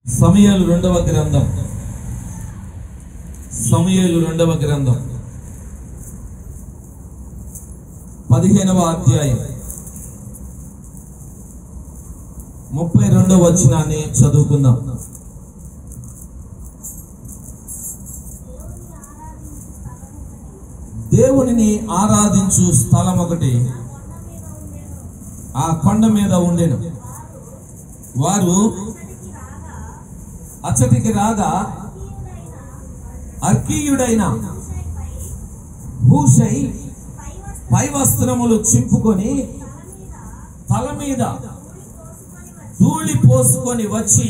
సమయలు రెండవ గ్రంథం సమయలు రెండవ గ్రంథం పదిహేనవ అధ్యాయం ముప్పై రెండవ వచనాన్ని చదువుకుందాం దేవునిని ఆరాధించు స్థలం ఒకటి ఆ కొండ మీద ఉండెను వారు అచ్చటికి రాగా అర్కీయుడైన భూషై పై వస్త్రములు చింపుకొని తల మీద ధూళి పోసుకొని వచ్చి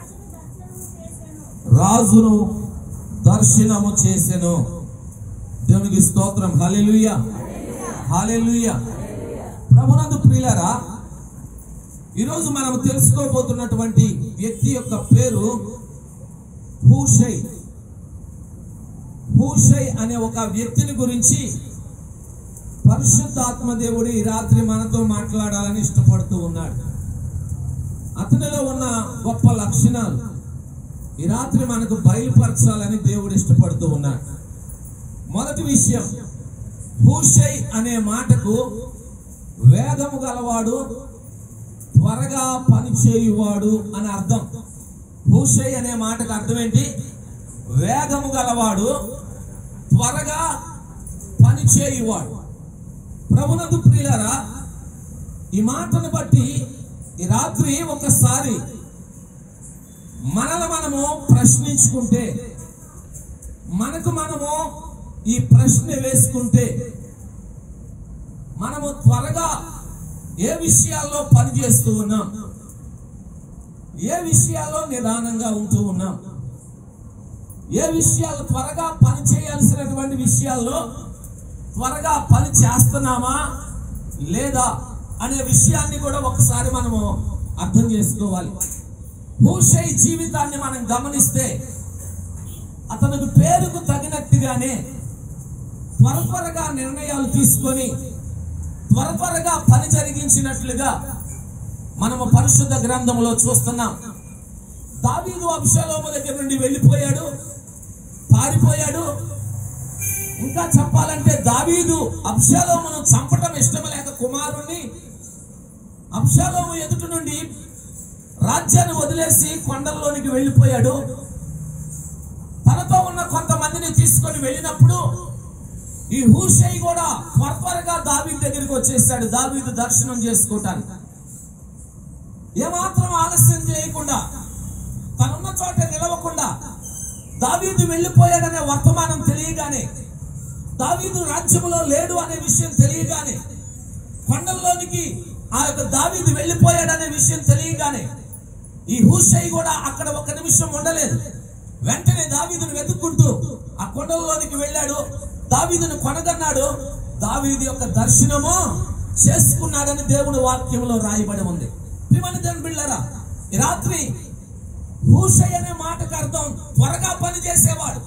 రాజును దర్శనము చేసెను దేవునికి స్తోత్రం హల్లెలూయా హల్లెలూయా ప్రభునందు ప్రియులారా ఈరోజు మనం తెలుసుకోబోతున్నటువంటి వ్యక్తి యొక్క పేరు హూషై హూషై అనే ఒక వ్యక్తిని గురించి పరిశుద్ధాత్మ దేవుడు ఈ రాత్రి మనతో మాట్లాడాలని ఇష్టపడుతూ ఉన్నాడు అతనిలో ఉన్న గొప్ప లక్షణాలు ఈ రాత్రి మనకు బయలుపరచాలని దేవుడు ఇష్టపడుతూ ఉన్నాడు మొదటి విషయం హూషై అనే మాటకు వేగము గలవాడు త్వరగా పనిచేయువాడు అని అర్థం హూషై అనే మాటకు అర్థం ఏంటి వేగము గలవాడు త్వరగా పనిచేయువాడు ప్రభునందు ప్రియులారా ఈ మాటను బట్టి ఈ రాత్రి ఒకసారి మనల్ని మనము ప్రశ్నించుకుంటే మనకు మనము ఈ ప్రశ్న వేసుకుంటే మనము త్వరగా ఏ విషయాల్లో పనిచేస్తూ ఉన్నాం ఏ విషయాల్లో నిదానంగా ఉంటూ ఉన్నాం ఏ విషయాలు త్వరగా పని చేయాల్సినటువంటి విషయాల్లో త్వరగా పని చేస్తున్నామా లేదా అనే విషయాన్ని కూడా ఒకసారి మనము అర్థం చేసుకోవాలి హూషై జీవితాన్ని మనం గమనిస్తే అతనికి పేరుకు తగినట్టుగానే త్వర త్వరగా నిర్ణయాలు తీసుకొని త్వర త్వరగా పని జరిగించినట్లుగా మనము పరిశుద్ధ గ్రంథంలో చూస్తున్నాం దావీదు అభిషేలోము దగ్గర నుండి వెళ్ళిపోయాడు పారిపోయాడు ఇంకా చెప్పాలంటే దావీదు అబ్షాలోమును చంపటం ఇష్టం లేక కుమారుణ్ణి అబ్షాలోము ఎదుట నుండి రాజ్యాన్ని వదిలేసి కొండల్లోనికి వెళ్ళిపోయాడు తనతో ఉన్న కొంతమందిని తీసుకొని వెళ్ళినప్పుడు ఈ హూషై కూడా త్వర త్వరగా దావీదు దగ్గరికి వచ్చేసాడు దావీదు దర్శనం చేసుకోవటానికి ఏమాత్రం ఆలస్యం చేయకుండా తనున్న చోట నిలవకుండా దావీదు వెళ్ళిపోయాడనే వర్తమానం తెలియగానే దావీదు రాజ్యములో లేడు అనే విషయం తెలియగానే కొండల్లోనికి ఆ యొక్క దావీదు వెళ్ళిపోయాడనే విషయం తెలియగానే ఈ హూషై కూడా అక్కడ ఒక నిమిషం ఉండలేదు వెంటనే దావీదును వెతుక్కుంటూ ఆ కొండల్లోనికి వెళ్ళాడు దావీదును కొనగన్నాడు దావీదు యొక్క దర్శనము చేసుకున్నాడని దేవుని వాక్యంలో రాయబడి ఉంది ప్రియమైన దేవుని బిళ్ళరా ఈ రాత్రి హూషై అనే మాటకు అర్థం త్వరగా పని చేసేవాడు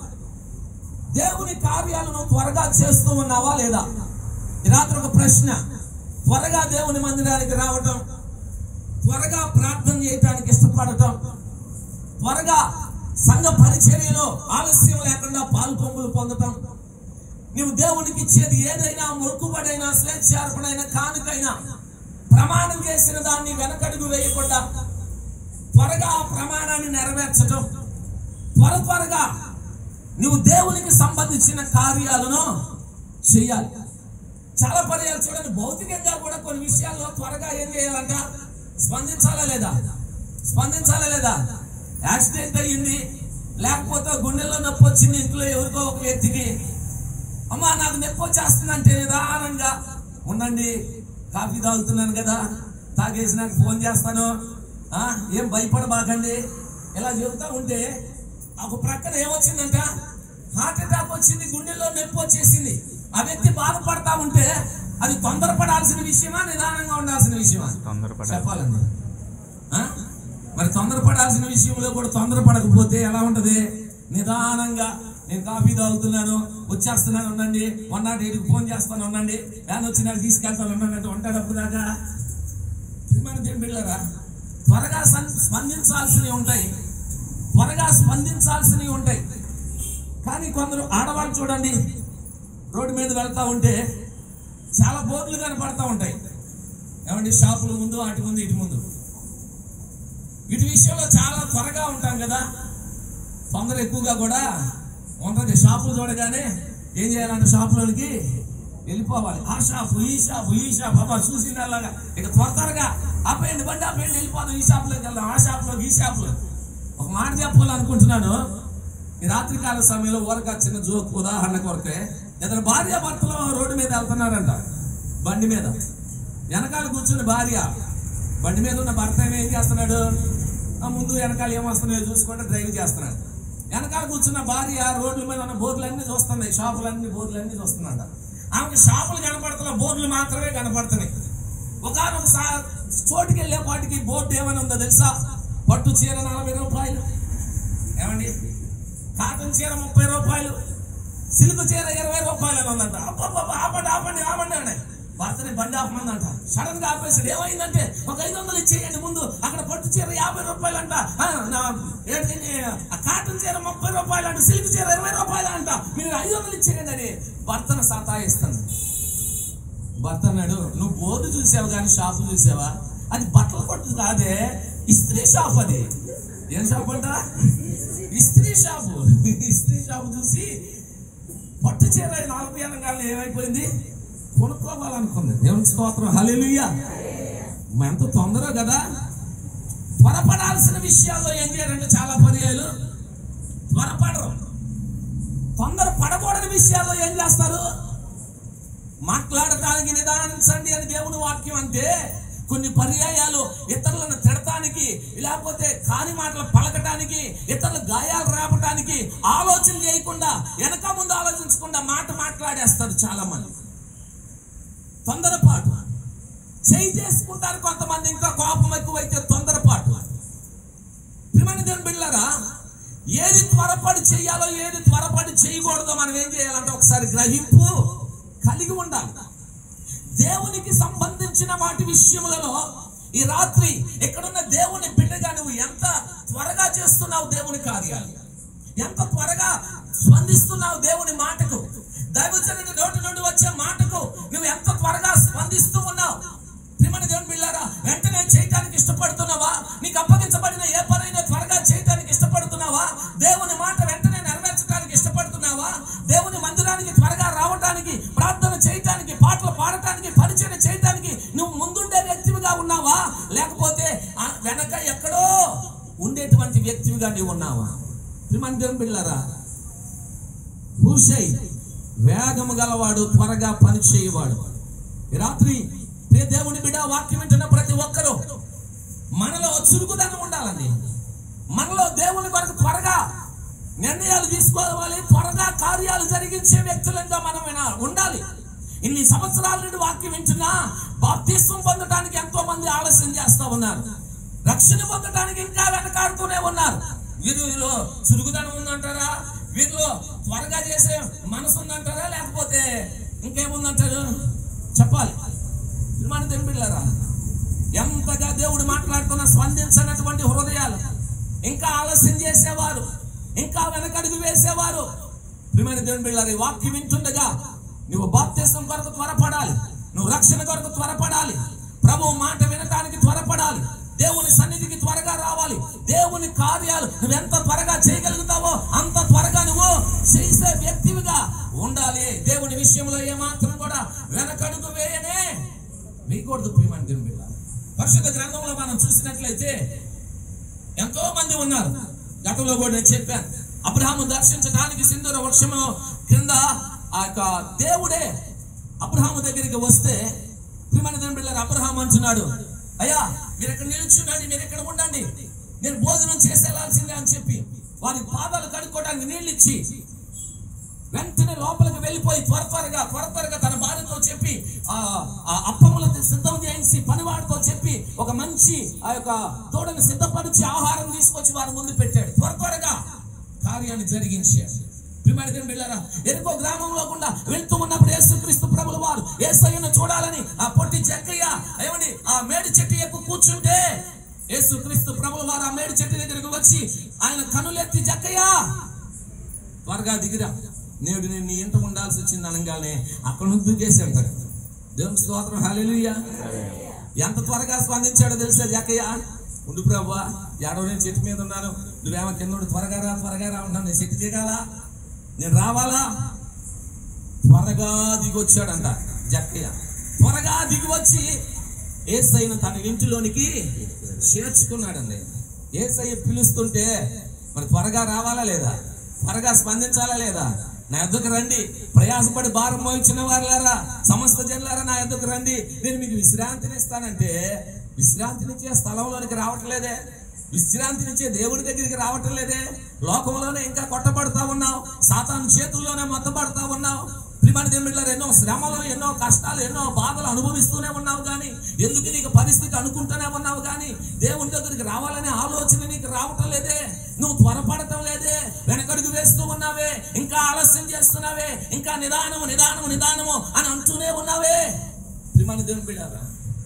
దేవుని కార్యాలను త్వరగా చేస్తూ ఉన్నావా లేదా ఈ రాత్రి ఒక ప్రశ్న త్వరగా దేవుని మందిరానికి రావటం త్వరగా ప్రార్థన చేయటానికి ఇష్టపడటం త్వరగా సంఘ పరిచర్యలో ఆలస్యం లేకుండా పాలు పొంగులు పొందటం నువ్వు దేవునికి ఇచ్చేది ఏదైనా మొక్కుబడైనా స్వేచ్ఛార్పణైనా కానుకైనా ప్రమాణం చేసిన దాన్ని వెనకడుగు వేయకుండా త్వరగా ఆ ప్రమాణాన్ని నెరవేర్చడం త్వర త్వరగా నువ్వు దేవునికి సంబంధించిన కార్యాలను చేయాలి చాలా పర్యాలు చూడండి భౌతికంగా కూడా కొన్ని విషయాల్లో త్వరగా ఏం చేయాలంట స్పందించాలా లేదా స్పందించాలా లేదా యాక్సిడెంట్ అయ్యింది లేకపోతే గుండెల్లో నొప్పి వచ్చింది ఇంట్లో ఎవరికో ఒక వ్యక్తికి అమ్మా నాకు నొప్పి వచ్చేస్తుందంటే నిదానంగా ఉండండి కాఫీ తాగుతున్నాను కదా తాగేసి నాకు ఫోన్ చేస్తాను ఆ, ఏం భయపడబాకండి ఇలా చెబుతా ఉంటే ఒక ప్రక్కన ఏమొచ్చిందంట హార్ట్ అటాక్ వచ్చింది గుండెల్లో నొప్పి వచ్చేసింది ఆ వ్యక్తి బాధపడతా ఉంటే అది తొందరపడాల్సిన విషయమా నిదానంగా ఉండాల్సిన విషయమా తొందరపడాలి. చెప్పాలండి ఆ? మరి తొందరపడాల్సిన విషయంలో కూడా తొందరపడకపోతే ఎలా ఉంటది నిదానంగా నేను కాఫీ తాగుతున్నాను వచ్చేస్తున్నాను ఉండండి వన్ నాట్ ఎయిట్కి ఫోన్ చేస్తాను ఉండండి వ్యాన్ వచ్చి నాకు తీసుకెళ్తాను ఉండండి అంటే ఉంటాడప్పుడు దాకా ప్రియమైన దేవుని బిడ్డలారా త్వరగా సన్- స్పందించాల్సినవి ఉంటాయి స్పందించాల్సినవి ఉంటాయి కానీ కొందరు ఆడవాళ్ళు చూడండి రోడ్డు మీద వెళ్తా ఉంటే చాలా బోర్డులు కనపడతా ఉంటాయి ఏమండి షాపుల ముందు అటు ముందు ఇటు ముందు వీటి విషయంలో చాలా త్వరగా ఉంటాం కదా తొందర ఎక్కువగా కూడా ఉంటుంది షాపులు చూడగానే ఏం చేయాలంటే షాపులోనికి వెళ్ళిపోవాలి ఆ షాపు ఈ షాపు ఈ షాపు అబ్బా చూసిన అలాగా ఇక త్వర త్వరగా ఆపేయండి బండి ఆపేయండి వెళ్ళిపోదాం ఈ షాపులోకి వెళ్దాం ఆ షాపులోకి ఈ షాపులో ఒక మాట చెప్పాలనుకుంటున్నాను ఈ రాత్రికాల సమయంలో ఊరక చిన్న జోక్ ఉదాహరణ కొరకే ఇద్దరు భార్య భర్తలు రోడ్డు మీద వెళ్తున్నారంట బండి మీద వెనకాల కూర్చుని భార్య బండి మీద ఉన్న భర్త ఏం చేస్తున్నాడు ఆ ముందు వెనకాల ఏం వస్తున్నాయో చూసుకుంటే డ్రైవ్ చేస్తున్నాడు వెనకాల కూర్చున్న భార్య రోడ్ల మీద ఉన్న బోర్డులన్నీ చూస్తున్నాయి షాపులన్నీ బోర్డులన్నీ చూస్తున్నాడు ఆమెకి షాపులు కనపడుతున్న బోర్డులు మాత్రమే కనపడుతున్నాయి ఒకనొక చోటుకి వెళ్ళే వాటికి బోర్డు ఏమైనా ఉందో తెలుసా పట్టు చీర నలభై రూపాయలు ఏమండి కాటన్ చీర ముప్పై రూపాయలు సిల్క్ చీర ఇరవై రూపాయలు అని ఉందంట అబ్బబ్బబ్బ, ఆపండి ఆపండి ఆపండి అని భర్తని బండి ఆపమందంట సడన్ గా ఆపేసాడు ఏమైందంటే ఒక ఐదు వందలు ఇచ్చేయండి ముందు అక్కడ పట్టు చీర యాభై రూపాయలు అంట ఆ, నా, ఏంటి, ఆ కాటన్ చీర ముప్పై రూపాయలు అంట సిల్క్ చీర ఇరవై రూపాయలు అంట మీరు ఐదు వందలు ఇచ్చేయండి అని భర్తను సతాయిస్తాను భర్త అన్నాడు నువ్వు బోర్డు చూసావు కానీ షాపు చూసావా అది బట్టల కొట్టు కాదే ఇస్త్రీ షాప్ అది ఏం షాప్ అంట ఇస్త్రీ షాపు ఇస్త్రీ షాపు చూసి పట్టు చీర నాలుగు అనగానే ఏమైపోయింది కొనుక్కోవాలనుకుంది దేవుని స్తోత్రం హల్లెలూయా ఎంత తొందర కదా త్వరపడాల్సిన విషయాల్లో ఏం చేయాలంటే చాలా పర్యాలు త్వరపడరు తొందర పడకూడని విషయాల్లో ఏం చేస్తారు మాట్లాడటానికి నిదానించండి అని దేవుని వాక్యం అంటే కొన్ని పర్యాయాలు ఇతరులను తిడటానికి లేకపోతే కాని మాటలు పలకటానికి ఇతరుల గాయాలు రాపటానికి ఆలోచన చేయకుండా వెనక ముందు ఆలోచించకుండా మాట మాట్లాడేస్తారు చాలా మంది తొందరపాటు చేయి చేసుకుంటారు కొంతమంది ఇంకా కోపం ఎక్కువైతే తొందరపాటు ప్రియమైన దేవుని బిడ్డలారా ఏది త్వరపడి చేయాలో ఏది త్వరపడి చేయకూడదో మనం ఏం చేయాలంటే ఒకసారి గ్రహింపు కలిగి ఉండాలి దేవునికి సంబంధించిన వాటి విషయములలో ఈ రాత్రి ఇక్కడున్న దేవుని బిడ్డగా నువ్వు ఎంత త్వరగా చేస్తున్నావు దేవుని కార్యాలు ఎంత త్వరగా స్పందిస్తున్నావు దేవుని మాటకు దైవజనుడి నోటి నుండి వచ్చే మాటకు నువ్వు ఎంత త్వరగా స్పందిస్తూ ఉన్నావు ప్రియమైన దేవుని బిళ్ళారా వెంటనే చేయటానికి ఇష్టపడుతున్నావా నీకు అప్పగించబడిన ఏ పనైనా త్వరగా చేయటానికి ఇష్టపడుతున్నావా దేవుని మాట వెంటనే నెరవేర్చడానికి ఇష్టపడుతున్నావా దేవుని మందిరానికి త్వరగా రావటానికి ప్రార్థన చేయటానికి పాటలు పాడటానికి పరిచయం చేయటానికి నువ్వు ముందుండే వ్యక్తివిగా ఉన్నావా లేకపోతే ఆ వెనక ఎక్కడో ఉండేటువంటి వ్యక్తివిగా నీవు ఉన్నావా ప్రియమైన దేవుని బిళ్ళారా హూషై వేగము గలవాడు త్వరగా పని చేయవాడు ఈ రాత్రి ప్రియ దేవుని బిడ్డ వాక్యం వింటున్న ప్రతి ఒక్కరూ మనలో చురుకుదనం ఉండాలండి మనలో దేవుని కొరకు త్వరగా నిర్ణయాలు తీసుకోవాలి త్వరగా కార్యాలు జరిగించే వ్యక్తులంగా మనం వినా- ఉండాలి ఇన్ని సంవత్సరాల నుండి వాక్యం వింటున్నా బాప్తిస్వం పొందడానికి ఎంతో మంది ఆలస్యం చేస్తా ఉన్నారు రక్షణ పొందడానికి ఇంకా వెనకాడుతూనే ఉన్నారు వీరిలో చురుకుదనం ఉందంటారా వీరిలో త్వరగా చేసే మనసు ఉందంటారా లేకపోతే ఇంకేముందంటారు చెప్పాలి మన తెంపిళ్ళరా ఎంతగా దేవుడు మాట్లాడుతున్న స్పందించినటువంటి హృదయాలు ఇంకా ఆలస్యం చేసేవారు ఇంకా వెనకడుగు వేసేవారు ప్రియమైన దేవుని బిళ్ళారు ఈ వాక్యం వింటుండగా నువ్వు బాప్తిసం కొరకు త్వరపడాలి నువ్వు రక్షణ కొరకు త్వరపడాలి ప్రభు మాట వినటానికి త్వరపడాలి దేవుని సన్నిధికి త్వరగా రావాలి దేవుని కార్యాలు నువ్వు ఎంత త్వరగా చేయగలుగుతావో అంత త్వరగా నువ్వు చేసే వ్యక్తివిగా ఉండాలి దేవుని విషయంలో ఏమాత్రం కూడా వెనకడుగు వేయనే వేయకూడదు ప్రియమైన దేవుని బిడ్డ పరిశుద్ధ గ్రంథంలో మనం చూసినట్లయితే ఎంతో మంది ఉన్నారు గతంలో కూడా నేను చెప్పాను అబ్రహాము దర్శించడానికి సింధూర వృక్షము కింద ఆ యొక్క దేవుడే అబ్రహాము దగ్గరికి వస్తే ప్రియమైన దేవుని బిడ్డలారా అబ్రహాం అంటున్నాడు అయ్యా మీరు ఇక్కడ నిల్చున్నాడు మీరు ఇక్కడ ఉండండి నేను భోజనం చేసేలాల్సిందే అని చెప్పి వారి పాదాలు కడుక్కోవడానికి నీళ్ళు ఇచ్చి వెంటనే లోపలికి వెళ్ళిపోయి త్వర త్వరగా త్వర త్వరగా తన భార్యతో చెప్పి ఆ ఆ అప్పములను సిద్ధం చేయించి పనివాడితో చెప్పి ఒక మంచి ఆ యొక్క తోడని సిద్ధపరిచి ఆహారం తీసుకొచ్చి వారి ముందు పెట్టాడు త్వర త్వరగా కార్యాన్ని జరిగించాడు ప్రియమైన దేవుని బిడ్డలారా, ఎరుకో గ్రామంలో గుండా వెళ్తూ ఉన్నప్పుడు యేసుక్రీస్తు ప్రభుల వారు యేసయ్యను చూడాలని ఆ పొట్టి చెక్కయ్య ఏమండి ఆ మేడి చెట్టు ఎక్కువ కూర్చుంటే యేసు క్రీస్తు ప్రభుల వారు ఆ మేడి చెట్టు దగ్గరికి వచ్చి ఆయన కనులెత్తి జక్కయ్యా త్వరగా దిగిరా నేడు నేను నీ ఇంట ఉండాల్సి వచ్చింది అనగానే అక్కడ నుంచి దూకేసి అంటాడు దేవుని స్తోత్రం హల్లెలూయా ఎంత త్వరగా స్పందించాడో తెలుసా జక్కయ్య ఉండు ప్రభు ఏడో నేను చెట్టు మీద ఉన్నాను నువ్వేమో కింద ఉండి త్వరగా రా త్వరగా రా ఉంటాను నేను చెట్టు దిగాలా నేను రావాలా త్వరగా దిగి వచ్చాడంట జక్కయ్య త్వరగా దిగి వచ్చి ఏసైను తన ఇంటిలోనికి చేర్చుకున్నాడండి ఏసయ్య పిలుస్తుంటే మరి త్వరగా రావాలా లేదా త్వరగా స్పందించాలా లేదా నా ఎద్దుకు రండి ప్రయాసపడి భారం మోయించిన వారులారా సమస్త జనులారా నా ఎద్దుకు రండి నేను మీకు విశ్రాంతిని ఇస్తానంటే విశ్రాంతినిచ్చే స్థలంలోనికి రావట్లేదే విశ్రాంతినిచ్చే దేవుడి దగ్గరికి రావటం లేదే లోకంలోనే ఇంకా కొట్టబడతా ఉన్నావు సాతాను చేతుల్లోనే మత్తబడతా ఉన్నావు ప్రిమాని దేవుళ్ళ ఎన్నో శ్రమలు ఎన్నో కష్టాలు ఎన్నో బాధలు అనుభవిస్తూనే ఉన్నావు కానీ ఎందుకు నీకు పరిస్థితి అనుకుంటూనే ఉన్నావు కానీ దేవుని దగ్గరికి రావాలనే ఆలోచన నీకు రావటం లేదే నువ్వు త్వరపడటం లేదే వెనకడుగు వేస్తూ ఉన్నావే ఇంకా ఆలస్యం చేస్తున్నావే ఇంకా నిదానము నిదానము నిదానము అని అంటూనే ఉన్నావే ప్రిమాని దేవుని బిడ్డారా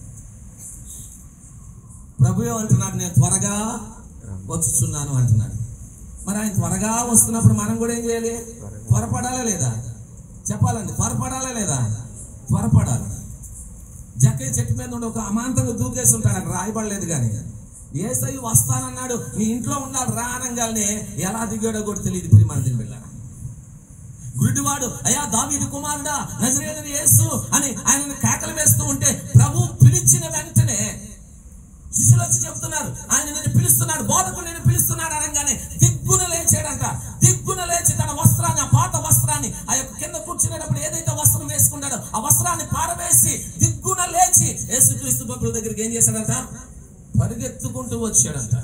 ప్రభు అంటున్నాడు నేను త్వరగా వచ్చుచున్నాను అంటున్నాడు మరి ఆయన త్వరగా వస్తున్నప్పుడు మనం కూడా ఏం చేయాలి త్వరపడాలా లేదా చెప్పాలండి త్వరపడాలా లేదా త్వరపడాలి జక్కయ్య చెట్టు మీద నుండి ఒక అమాంతంగా దూకేసి ఉంటాడు అక్కడ రాయబడలేదు కానీ ఏసై వస్తానన్నాడు నీ ఇంట్లో ఉన్నాడు రా అనగానే ఎలా దిగాడో కూడా తెలియదు ఇప్పుడు మన దీని బిళ్ళ గురుడివాడు అయ్యా దావీదు కుమారుడా నజరేయుడైన యేసు అని ఆయనను కేకలు వేస్తూ ఉంటే ప్రభు పిలిచిన వెంటనే శిష్యులు వచ్చి చెప్తున్నారు ఆయన నేను పిలుస్తున్నాడు బోధకుడు నేను పిలుస్తున్నాడు అనగానే దిగ్గున లేచాడంట దిగ్గున లేచి తన వస్త్రాన్ని ఆ పాత వస్త్రాన్ని ఆ యొక్క కింద కూర్చునేటప్పుడు ఏదైతే వస్త్రం వేసుకున్నాడో ఆ వస్త్రాన్ని పారవేసి దిగ్గున లేచి యేసుక్రీస్తు బొబ్బుల దగ్గరికి ఏం చేశాడంట పరిగెత్తుకుంటూ వచ్చాడంట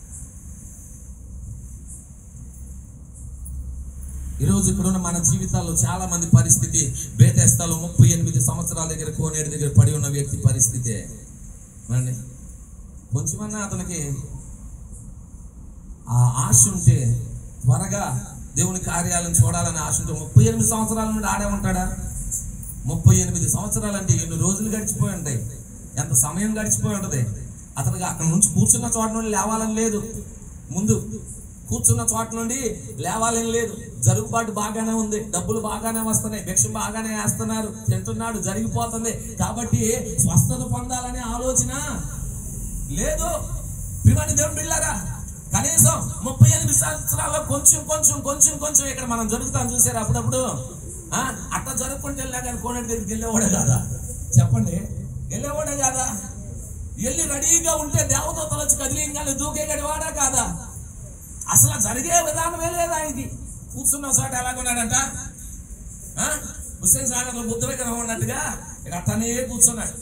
ఈరోజు ఇక్కడ ఉన్న మన జీవితాల్లో చాలా మంది పరిస్థితి బేతేస్తాలో ముప్పై ఎనిమిది సంవత్సరాల దగ్గర కోనేరు దగ్గర పడి ఉన్న వ్యక్తి పరిస్థితే అండి కొంచెమన్నా అతనికి ఆ ఆశ ఉంటే త్వరగా దేవుని కార్యాలను చూడాలని ఆశ ఉంటే ముప్పై ఎనిమిది సంవత్సరాల నుండి ఆడే ఉంటాడా ముప్పై ఎనిమిది సంవత్సరాలు అంటే ఎన్ని రోజులు గడిచిపోయి ఉంటాయి ఎంత సమయం గడిచిపోయి ఉంటుంది అతనికి అక్కడ నుంచి కూర్చున్న చోట నుండి లేవాలని లేదు ముందు కూర్చున్న చోట నుండి లేవాలని లేదు జరుగుబాటు బాగానే ఉంది డబ్బులు బాగానే వస్తున్నాయి భిక్ష బాగానే వేస్తున్నారు తింటున్నాడు జరిగిపోతుంది కాబట్టి స్వస్థత పొందాలనే ఆలోచన లేదు ప్రిమాని దేవుడు బిళ్ళారా కనీసం ముప్పై ఎనిమిది సంవత్సరాల్లో కొంచెం కొంచెం కొంచెం కొంచెం ఇక్కడ మనం జరుగుతాం చూసారు అప్పుడప్పుడు ఆ, అట్లా జరుపుకుంటూ వెళ్ళినా కానీ కోనేటి దగ్గరికి వెళ్ళేవాడే కాదా చెప్పండి వెళ్ళేవాడే కాదా వెళ్ళి రెడీగా ఉంటే దేవదూతలు వచ్చి కదిలింగానే దూకే గడివాడా కాదా అసలు జరిగే విధానమే లేదు ఆయనకి కూర్చున్న చోట ఎలాగున్నాడంట ఆ? హుస్సేన్ సాగర్లో బుద్ధ విగ్రహం ఉన్నట్టుగా ఇక అట్టనే కూర్చున్నాడు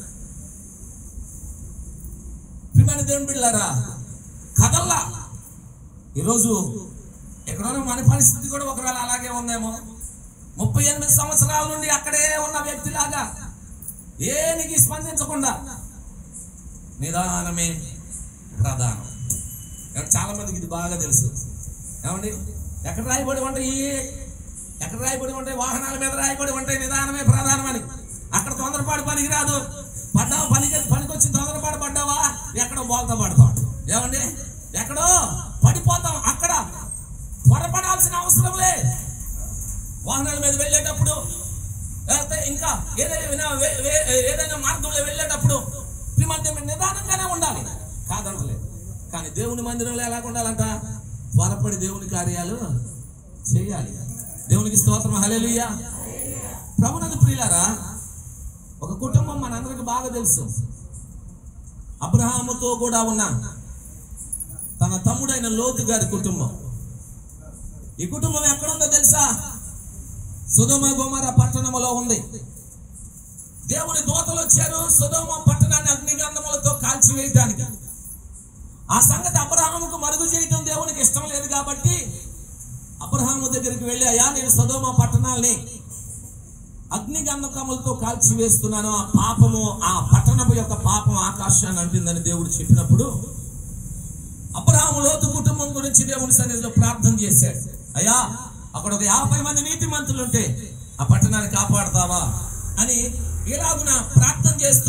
ప్రిమని దేవుని బిళ్ళారా కదల్లా ఈరోజు ఎక్కడో మన పరిస్థితి కూడా ఒకవేళ అలాగే ఉందేమో ముప్పై ఎనిమిది సంవత్సరాల నుండి అక్కడే ఉన్న వ్యక్తిలాగా ఏనికి స్పందించకుండా నిదానమే ప్రధానం ఏమంటే చాలా మందికి ఇది బాగా తెలుసు ఏమండి ఎక్కడ రాయబడి ఉంటాయి ఎక్కడ రాయబడి ఉంటాయి వాహనాల మీద రాయబడి ఉంటాయి నిదానమే ప్రధానమని అక్కడ తొందరపాటు పనికి రాదు పడ్డావా పనికి పనికి వచ్చి తొందరపాటు పడ్డావా ఎక్కడో బోల్తా పడతాం ఏమండి ఎక్కడో పడిపోతాం అక్కడ త్వరపడాల్సిన అవసరం లే వాహనాల మీద వెళ్ళేటప్పుడు లేకపోతే ఇంకా ఏదైనా వే- వే- ఏదైనా మార్గంలో వెళ్ళేటప్పుడు ఈ మధ్య నిదానంగానే ఉండాలి కాదనలేదు కానీ దేవుని మందిరంలో ఎలా ఉండాలంట త్వరపడి దేవుని కార్యాలు చేయాలి దేవునికి స్తోత్రం హల్లెలూయా ప్రభునందు ప్రియులారా ఒక కుటుంబం మనందరికి బాగా తెలుసు అబ్రహాముతో కూడా ఉన్న తన తమ్ముడైన లోతు గారి కుటుంబం ఈ కుటుంబం ఎక్కడుందో తెలుసా సుధమ గుమర పట్టణములో ఉంది దేవుని దూతలు వచ్చారు సుధమ పట్టణాన్ని అగ్నిగంధములతో కాల్చివేయడానికి ఆ సంగతి అబ్రహాముకు మరుగు చేయటం దేవునికి ఇష్టం లేదు కాబట్టి అబ్రహాము దగ్గరికి వెళ్ళి అయ్యా నేను సుధమ పట్టణాల్ని అగ్నిగంధకములతో కాల్చి వేస్తున్నాను ఆ పాపము ఆ పట్టణము యొక్క పాపం ఆకాశాన్ని అంటుందని దేవుడు చెప్పినప్పుడు అబ్రహాము లోతు కుటుంబం గురించి దేవుని సన్నిధిలో ప్రార్థన చేశాడు అయ్యా అక్కడ ఒక యాభై మంది నీతి మంత్రులు ఉంటే ఆ పట్టణాన్ని కాపాడతావా అని ఇలాగున ప్రార్థన చేస్తూ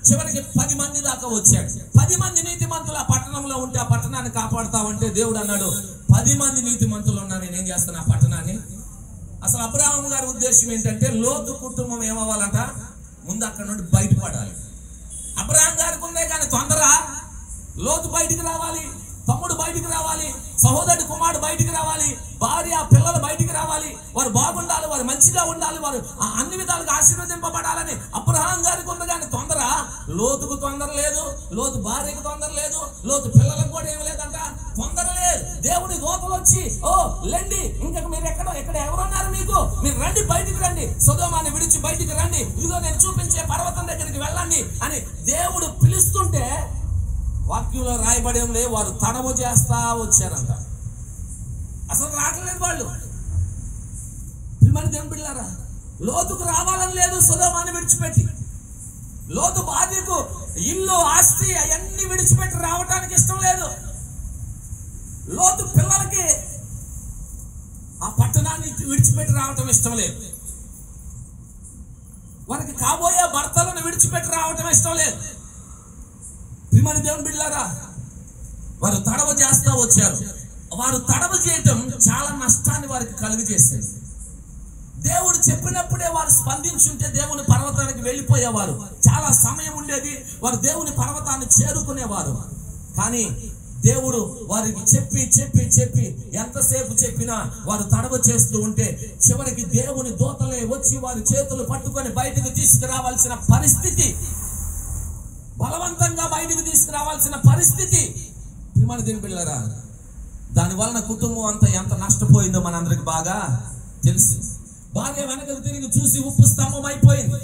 చివరికి పది మంది దాకా వచ్చాడు పది మంది నీతి మంతులు ఆ పట్టణంలో ఉంటే ఆ పట్టణాన్ని కాపాడుతావంటే దేవుడు అన్నాడు పది మంది నీతి మంతులు ఉన్నా నేనేం చేస్తాను ఆ పట్టణాన్ని అసలు అబ్రాహం గారి ఉద్దేశం ఏంటంటే లోతు కుటుంబం ఏమవ్వాలంట ముందు అక్కడ నుండి బయటపడాలి అబ్రాహం గారికి ఉందే కానీ తొందర లోతు బయటికి రావాలి తమ్ముడు బయటికి రావాలి సహోదరుడి కుమారుడు బయటికి రావాలి భార్య పిల్లలు బయటికి రావాలి వారు బాగుండాలి వారు మంచిగా ఉండాలి వారు ఆ అన్ని విధాలుగా ఆశీర్వదింపబడాలని అబ్రహాం గారికి ఉంది కానీ తొందర లోతుకు తొందర లేదు లోతు భార్యకు తొందర లేదు లోతు పిల్లలకు కూడా ఏమి లేదంట తొందర లేదు దేవుడి దోతలు వచ్చి ఓ లెండి ఇంకా మీరు ఎక్కడ ఎక్కడ ఎవరున్నారు మీకు మీరు రండి బయటికి రండి సుధమాన్ని విడిచి బయటికి రండి ఇదిగో నేను చూపించే పర్వతం దగ్గరికి వెళ్ళండి అని దేవుడు పిలుస్తుంటే వాక్యంలో రాయబడేం లే వారు తడవు చేస్తా వచ్చారంట అసలు రావట్లేదు వాళ్ళు ప్రియమైన దేవుని బిడ్డలారా లోతుకు రావాలని లేదు సుధమాన్ని విడిచిపెట్టి లోతు భార్యకు ఇల్లు ఆస్తి అవన్నీ విడిచిపెట్టి రావటానికి ఇష్టం లేదు లోతు పిల్లలకి ఆ పట్టణాన్ని విడిచిపెట్టి రావటం ఇష్టం లేదు వారికి కాబోయే భర్తలను విడిచిపెట్టి రావటం ఇష్టం లేదు ప్రియమైన దేవుని బిడ్డలారా వారు తడవ చేస్తా వచ్చారు వారు తడవ చేయటం చాలా నష్టాన్ని వారికి కలుగు చేసింది దేవుడు చెప్పినప్పుడే వారు స్పందించుంటే దేవుని పర్వతానికి వెళ్ళిపోయేవారు చాలా సమయం ఉండేది వారు దేవుని పర్వతాన్ని చేరుకునేవారు కానీ దేవుడు వారికి చెప్పి చెప్పి చెప్పి ఎంతసేపు చెప్పినా వారు తడవ చేస్తూ ఉంటే చివరికి దేవుని దూతలే వచ్చి వారి చేతులు పట్టుకొని బయటకు తీసుకురావాల్సిన పరిస్థితి బలవంతంగా బయటకు తీసుకురావాల్సిన పరిస్థితి మన దీని పిల్లరా దాని వలన కుటుంబం అంతా ఎంత నష్టపోయిందో మనందరికి బాగా తెలుసు భార్య వెనకకు తిరిగి చూసి ఉప్పు స్తంభం అయిపోయింది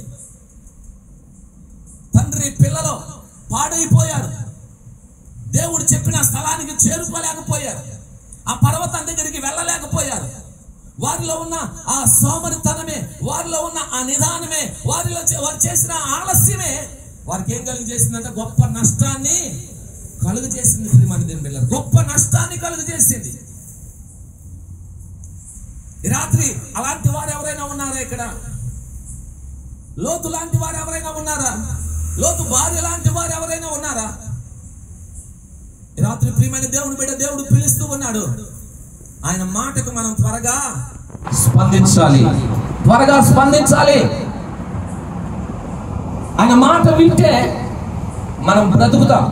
తండ్రి పిల్లలు పాడైపోయారు దేవుడు చెప్పిన స్థలానికి చేరుకోలేకపోయారు ఆ పర్వతం దగ్గరికి వెళ్ళలేకపోయారు వారిలో ఉన్న ఆ సోమరితనమే వారిలో ఉన్న ఆ నిదానమే వారిలో చే- వారు చేసిన ఆలస్యమే వారికి ఏం కలుగు చేసిందంటే గొప్ప నష్టాన్ని కలుగు చేసింది శ్రీమణి దీని పిల్లలు గొప్ప నష్టాన్ని కలుగు చేసింది ఈ రాత్రి అలాంటి వారు ఎవరైనా ఉన్నారా ఇక్కడ లోతు లాంటి వారు ఎవరైనా ఉన్నారా లోతు భార్య లాంటి వారు ఎవరైనా ఉన్నారా ఈ రాత్రి ప్రియమైన దేవుని బిడ్డ దేవుడు పిలుస్తూ ఉన్నాడు ఆయన మాటకు మనం త్వరగా స్పందించాలి త్వరగా స్పందించాలి ఆయన మాట వింటే మనం బ్రతుకుతాం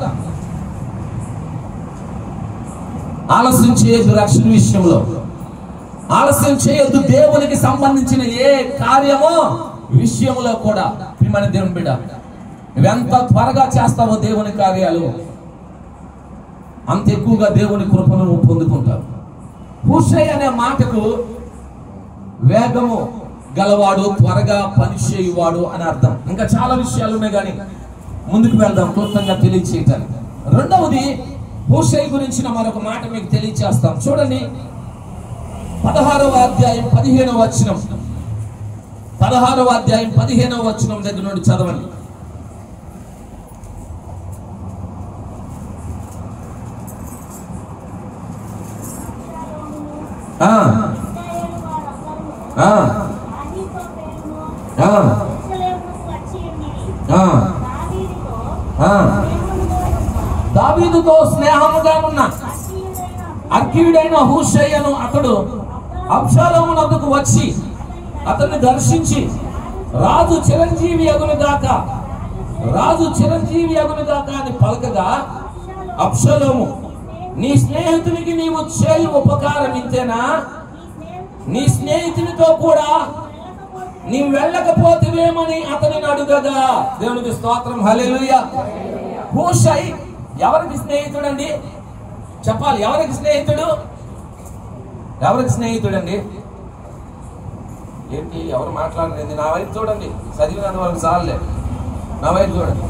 ఆలస్యం చేయొద్దు రక్షణ విషయంలో ఆలస్యం చేయొద్దు దేవునికి సంబంధించిన ఏ కార్యమో విషయంలో కూడా ప్రియమైన దేవుని బిడ్డ నువ్వెంత త్వరగా చేస్తావో దేవుని కార్యాలు అంత ఎక్కువగా దేవుని కృపను నువ్వు పొందుకుంటావు హుషై అనే మాటకు వేగము గలవాడు త్వరగా పని చేయువాడు అని అర్థం ఇంకా చాలా విషయాలు ఉన్నాయి కానీ ముందుకు వెళ్దాం క్లుప్తంగా తెలియచేయటానికి రెండవది హుషై గురించిన మరొక మాట మీకు తెలియచేస్తాం చూడండి పదహారవ అధ్యాయం పదిహేనవ వచనం పదహారవ అధ్యాయం పదిహేనవ వచనం దగ్గర నుండి చదవండి ఆ, ఆ, ఆ, ఆ, ఆ. దావీదుతో స్నేహముగా ఉన్న అర్కీయుడైన హూషయ్యను అతడు అబ్షాలోమునకు వచ్చి అతన్ని దర్శించి రాజు చిరంజీవి అగును గాక రాజు చిరంజీవి అగును గాక అని పలకగా అబ్షలోము నీ స్నేహితునికి నీవు చేయు ఉపకారం ఇంతేనా నీ స్నేహితునితో కూడా నీవు వెళ్ళకపోతేవేమని అతనిని అడుగగా దేవునికి స్తోత్రం హల్లెలూయా హూషై ఎవరికి స్నేహితుడండి చెప్పాలి ఎవరికి స్నేహితుడు ఎవరికి స్నేహితుడండి ఏంటి ఎవరు మాట్లాడలేదు నా వైపు చూడండి చదివిన వాళ్ళకి చాలే నా వైపు చూడండి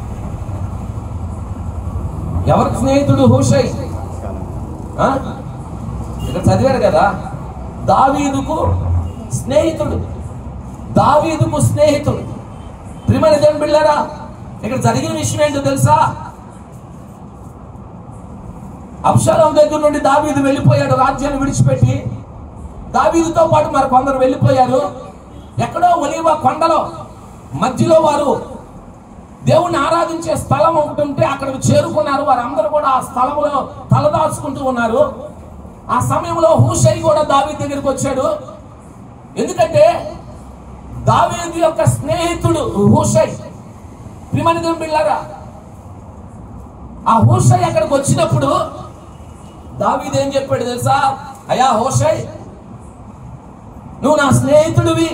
ఎవరికి స్నేహితుడు హూషై ఆ? ఇక్కడ చదివారు కదా దావీదుకు స్నేహితుడు దావీదుకు స్నేహితుడు ప్రియమైన దేవుని బిళ్ళారా ఇక్కడ జరిగిన విషయం ఏంటో తెలుసా అబ్షాలం దగ్గర నుండి దావీదు వెళ్ళిపోయాడు రాజ్యాన్ని విడిచిపెట్టి దావీదుతో పాటు మరి కొందరు వెళ్ళిపోయారు ఎక్కడో ఒలీవ కొండలో మధ్యలో వారు దేవుణ్ణి ఆరాధించే స్థలం ఒకటి ఉంటే అక్కడికి చేరుకున్నారు వారందరూ కూడా ఆ స్థలంలో తలదాచుకుంటూ ఉన్నారు ఆ సమయంలో హూషై కూడా దావీ దగ్గరికి వచ్చాడు ఎందుకంటే దావీదు యొక్క స్నేహితుడు హూషై ప్రిమని బిళ్ళారా ఆ హూషై అక్కడికి వచ్చినప్పుడు దావీదు ఏం చెప్పాడు తెలుసా అయ్యా హోషై నువ్వు నా స్నేహితుడివి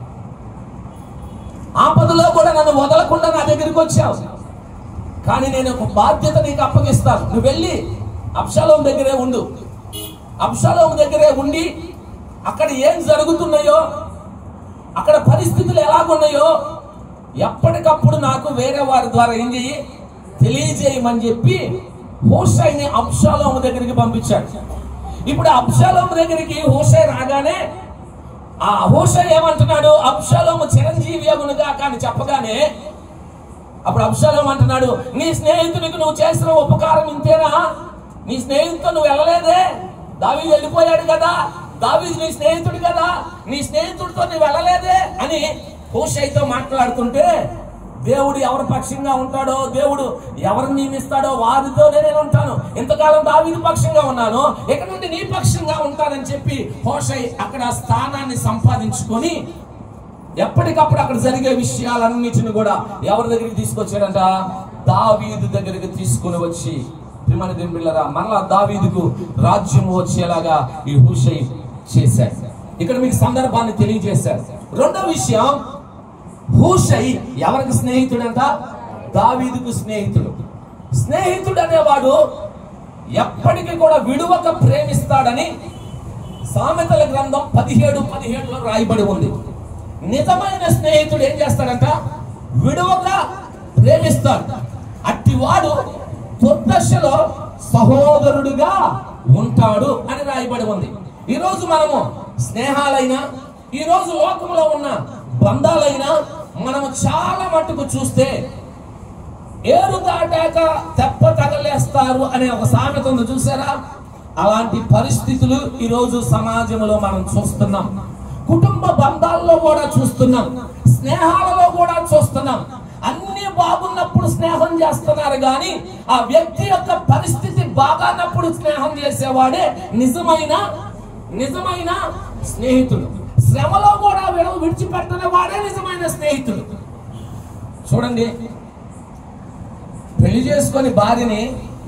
ఆపదలో కూడా నన్ను వదలకుండా నా దగ్గరికి వచ్చావు కానీ నేను ఒక బాధ్యత నీకు అప్పగిస్తాను నువ్వు వెళ్ళి అప్షాలోం దగ్గరే ఉండు అప్షాలోం దగ్గరే ఉండి అక్కడ ఏం జరుగుతున్నాయో అక్కడ పరిస్థితులు ఎలాగున్నాయో ఎప్పటికప్పుడు నాకు వేరే వారి ద్వారా ఏం చెయ్యి తెలియజేయమని చెప్పి హోషైని అబ్షాలోము దగ్గరికి పంపించాడు ఇప్పుడు అబ్షాలోము దగ్గరికి హోషై రాగానే ఆ హోషై ఏమంటున్నాడు అబ్షాలోము చిరంజీవి అగునుగా కానీ చెప్పగానే అప్పుడు అబ్షాలోం అంటున్నాడు నీ స్నేహితునికి నువ్వు చేసిన ఉపకారం ఇంతేనా నీ స్నేహితుతో నువ్వు వెళ్ళలేదే దావీదు వెళ్ళిపోయాడు కదా దావీదు నీ స్నేహితుడు కదా నీ స్నేహితుడితో నువ్వు వెళ్ళలేదే అని హోషైతో మాట్లాడుతుంటే దేవుడు ఎవరి పక్షంగా ఉంటాడో దేవుడు ఎవరిని నియమిస్తాడో వారితోనే నేను ఉంటాను ఇంతకాలం దావీదు పక్షంగా ఉన్నాను ఇక నుండి నీ పక్షంగా ఉంటానని చెప్పి హోషై అక్కడ స్థానాన్ని సంపాదించుకొని ఎప్పటికప్పుడు అక్కడ జరిగే విషయాలన్నిటిని కూడా ఎవరి దగ్గరికి తీసుకొచ్చాడంట దావీదు దగ్గరికి తీసుకుని వచ్చి ప్రిమని దింపిల్లరా మరలా దావీదుకు రాజ్యం వచ్చేలాగా ఈ హుషై చేశాడు ఇక్కడ మీకు సందర్భాన్ని తెలియజేశారు రెండో విషయం హూషై ఎవరికి స్నేహితుడంట దావీదుకు స్నేహితుడు స్నేహితుడు అనేవాడు ఎప్పటికీ కూడా విడువక ప్రేమిస్తాడని సామెతల గ్రంథం పదిహేడు పదిహేడులో రాయబడి ఉంది నిజమైన స్నేహితుడు ఏం చేస్తాడంట విడువక ప్రేమిస్తాడు అట్టివాడు దుర్దశలో సహోదరుడుగా ఉంటాడు అని రాయబడి ఉంది ఈ రోజు మనము స్నేహాలైనా ఈ రోజు లోకంలో ఉన్న బంధాలైనా మనము చాలా మట్టుకు చూస్తే ఏరు దాటాక తెప్ప తగలేస్తారు అనే ఒక సామెత ఉంది చూసారా అలాంటి పరిస్థితులు ఈ రోజు సమాజంలో మనం చూస్తున్నాం కుటుంబ బంధాల్లో కూడా చూస్తున్నాం స్నేహాలలో కూడా చూస్తున్నాం అన్ని బాగున్నప్పుడు స్నేహం చేస్తున్నారు కానీ ఆ వ్యక్తి యొక్క పరిస్థితి బాగానప్పుడు స్నేహం చేసేవాడే నిజమైన నిజమైన స్నేహితుడు శ్రమలో కూడా విడవ విడిచిపెట్టని వాడే నిజమైన స్నేహితుడు చూడండి పెళ్లి చేసుకొని భార్యని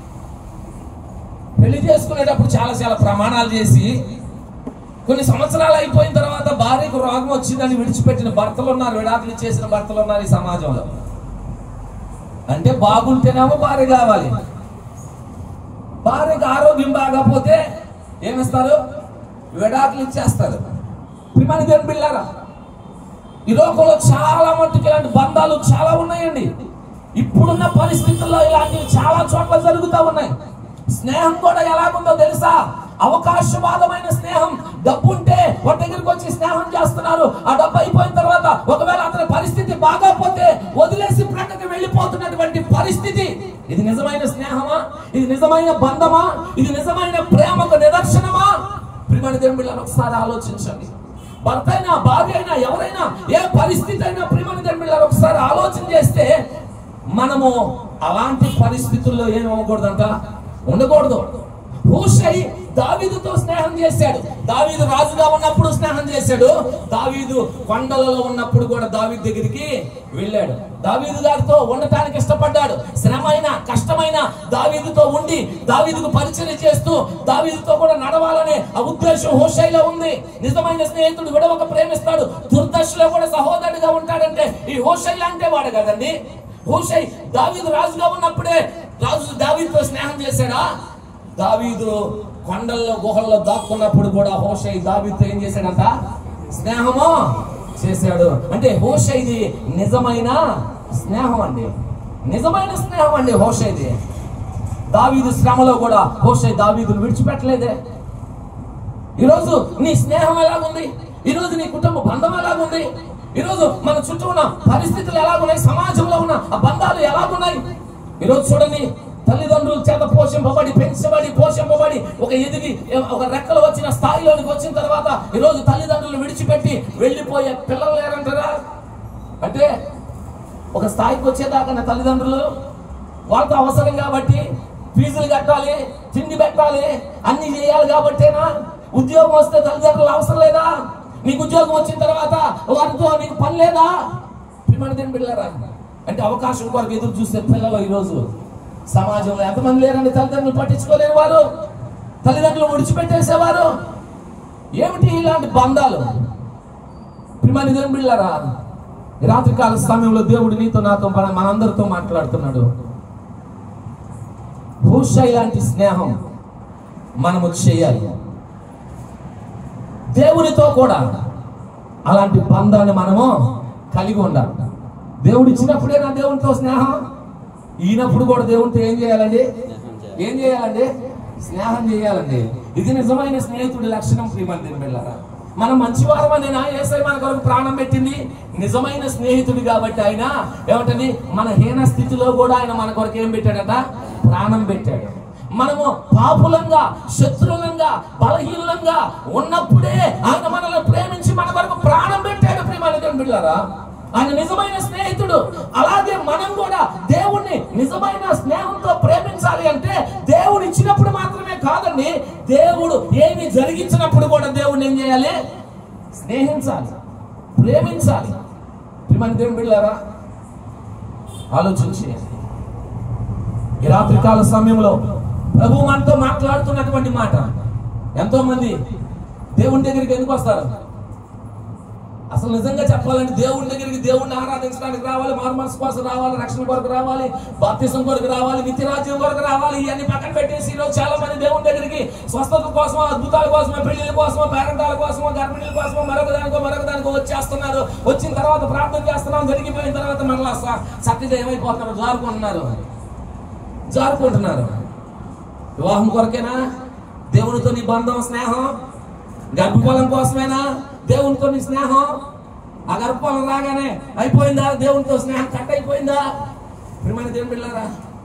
పెళ్లి చేసుకునేటప్పుడు చాలా చాలా ప్రమాణాలు చేసి కొన్ని సంవత్సరాలు అయిపోయిన తర్వాత భార్యకు రోగం వచ్చిందని విడిచిపెట్టిన భర్తలు ఉన్నారు విడాకులు చేసిన భర్తలు ఉన్నారు ఈ సమాజంలో అంటే బాగుంటేనేమో భార్య కావాలి భార్యకు ఆరోగ్యం బాగపోతే ఏమిస్తారు విడాకులు ఇచ్చేస్తారు ప్రిమాని దేవుని బిళ్ళారా ఈ లోకంలో చాలా మట్టుకు ఇలాంటి బంధాలు చాలా ఉన్నాయండి ఇప్పుడున్న పరిస్థితుల్లో ఇలాంటివి చాలా చోట్ల జరుగుతూ ఉన్నాయి స్నేహం కూడా ఎలాగుందో తెలుసా అవకాశవాదమైన స్నేహం డబ్బు ఉంటే ఒక దగ్గరికి వచ్చి స్నేహం చేస్తున్నారు ఆ డబ్బు అయిపోయిన తర్వాత ఒకవేళ అతని పరిస్థితి బాగోపోతే వదిలేసి ప్రక్కకి వెళ్ళిపోతున్నటువంటి పరిస్థితి ఇది నిజమైన స్నేహమా ఇది నిజమైన బంధమా ఇది నిజమైన ప్రేమకు నిదర్శనమా ప్రిమణ దేవుళ్ళని ఒకసారి ఆలోచించండి భర్త అయినా భార్య అయినా ఎవరైనా ఏ పరిస్థితి అయినా ప్రిమణ దేవుళ్ళని ఒకసారి ఆలోచన చేస్తే మనము అలాంటి పరిస్థితుల్లో ఏం అవ్వకూడదంట ఉండకూడదు హూషై దావీదుతో స్నేహం చేశాడు దావీదు రాజుగా ఉన్నప్పుడు స్నేహం చేశాడు దావీదు కొండలలో ఉన్నప్పుడు కూడా దావీదు దగ్గరికి వెళ్ళాడు దావీదు గారితో ఉండటానికి ఇష్టపడ్డాడు శ్రమైన కష్టమైన దావీదుతో ఉండి దావీదుకు పరిచయం చేస్తూ దావీదుతో కూడా నడవాలనే ఆ ఉద్దేశం హోషైలో ఉంది నిజమైన స్నేహితుడు విడవక ప్రేమిస్తాడు దుర్దశలో కూడా సహోదరుడిగా ఉంటాడంటే ఈ హోషై అంటే వాడు కదండి హోషై దావీదు రాజుగా ఉన్నప్పుడే రాజు దావీదుతో స్నేహం చేశాడా దావీదు కొండల్లో గుహల్లో దాక్కున్నప్పుడు కూడా హోషై దావీదుతో ఏం చేశాడంట స్నేహము చేశాడు అంటే హోషైది నిజమైన స్నేహం అండి నిజమైన స్నేహం అండి హోషైది దావీదు శ్రమలో కూడా హోషై దావీదును విడిచిపెట్టలేదే ఈరోజు నీ స్నేహం ఎలాగుంది ఈరోజు నీ కుటుంబ బంధం ఎలాగుంది ఈరోజు మన చుట్టూ ఉన్న పరిస్థితులు ఎలాగున్నాయి సమాజంలో ఉన్న ఆ బంధాలు ఎలాగున్నాయి ఈరోజు చూడండి తల్లిదండ్రుల చేత పోషింపబడి పెంచబడి పోషింపబడి ఒక ఎదిగి ఒక రెక్కలు వచ్చిన స్థాయిలోనికి వచ్చిన తర్వాత ఈరోజు తల్లిదండ్రులు విడిచిపెట్టి వెళ్ళిపోయే పిల్లలు లేరంటారా అంటే ఒక స్థాయికి వచ్చేదాకా నా తల్లిదండ్రులు వాళ్ళతో అవసరం కాబట్టి ఫీజులు కట్టాలి తిండి పెట్టాలి అన్ని చేయాలి కాబట్టేనా ఉద్యోగం వస్తే తల్లిదండ్రులు అవసరం లేదా నీకు ఉద్యోగం వచ్చిన తర్వాత వారితో నీకు పని లేదా ప్రియమైన దేవుని బిడ్డలారా అంటే అవకాశం కొరకు ఎదురు చూసే పిల్లలు ఈరోజు సమాజంలో ఎంతమంది లేరండి తల్లిదండ్రులు పట్టించుకోలేని వారు తల్లిదండ్రులు విడిచిపెట్టేసేవారు ఏమిటి ఇలాంటి బంధాలు ప్రియమైన దేవుని బిడ్డలారా ఈ రాత్రికాల సమయంలో దేవుడు నీతో నాతో మన- మనందరితో మాట్లాడుతున్నాడు భూష ఇలాంటి స్నేహం మనము చేయాలి దేవునితో కూడా అలాంటి బంధాన్ని మనము కలిగి ఉండాలి దేవుడు ఇచ్చినప్పుడే నా దేవునితో స్నేహం ఈయనప్పుడు కూడా దేవునితో ఏం చేయాలండి ఏం చేయాలండి స్నేహం చేయాలండి ఇది నిజమైన స్నేహితుడి లక్షణం ప్రియమని దేవుని బిడ్డలారా మనం మంచివారం అని నా ఏసై మన కొరకు ప్రాణం పెట్టింది నిజమైన స్నేహితుడు కాబట్టి ఆయన ఏమంటది మన హీన స్థితిలో కూడా ఆయన మన కొరకు ఏం పెట్టాడట ప్రాణం పెట్టాడు మనము పాపులంగా శత్రులంగా బలహీనంగా ఉన్నప్పుడే ఆయన మనల్ని ప్రేమించి మన కొరకు ప్రాణం పెట్టాడు ప్రియమైన దేవుని బిడ్డలారా ఆయన నిజమైన స్నేహితుడు అలాగే మనం కూడా దేవుణ్ణి నిజమైన స్నేహంతో ప్రేమించాలి అంటే దేవుడు ఇచ్చినప్పుడు మాత్రమే కాదండి దేవుడు ఏమి జరిగించినప్పుడు కూడా దేవుడిని ఏం చేయాలి స్నేహించాలి ప్రేమించాలి ప్రియమైన దేవుని బిడ్డలారా ఆలోచించి ఈ రాత్రికాల సమయంలో ప్రభు మనతో మాట్లాడుతున్నటువంటి మాట ఎంతో మంది దేవుని దగ్గరికి ఎందుకు వస్తారు అసలు నిజంగా చెప్పాలంటే దేవుని దగ్గరికి దేవుణ్ణి ఆరాధించడానికి రావాలి మార్మల్స్ కోసం రావాలి రక్షణ కొరకు రావాలి బాప్తిసం కొరకు రావాలి నిత్యరాజ్యం కొరకు రావాలి ఇవన్నీ పక్కన పెట్టేసి ఈరోజు చాలా మంది దేవుని దగ్గరికి స్వస్థత కోసమో అద్భుతాల కోసమో పెళ్లిళ్ళ కోసమో పేరెంటాల కోసమో గర్భిణీల కోసమో మరొక దానికో మరొక దానికో వచ్చేస్తున్నారు వచ్చిన తర్వాత ప్రార్థన చేస్తున్నాం జరిగిపోయిన తర్వాత మరలా స- సత్యత ఏమైపోతున్నారు జారుకుంటున్నారు జారుకుంటున్నారు వివాహం కొరకేనా దేవునితో నీ బంధం స్నేహం గర్భఫలం కోసమేనా దేవునితో నీ స్నేహం ఆ గర్భఫలం రాగానే అయిపోయిందా దేవునితో స్నేహం కట్ అయిపోయిందా ప్రియమైన దేవుని బిడ్డారా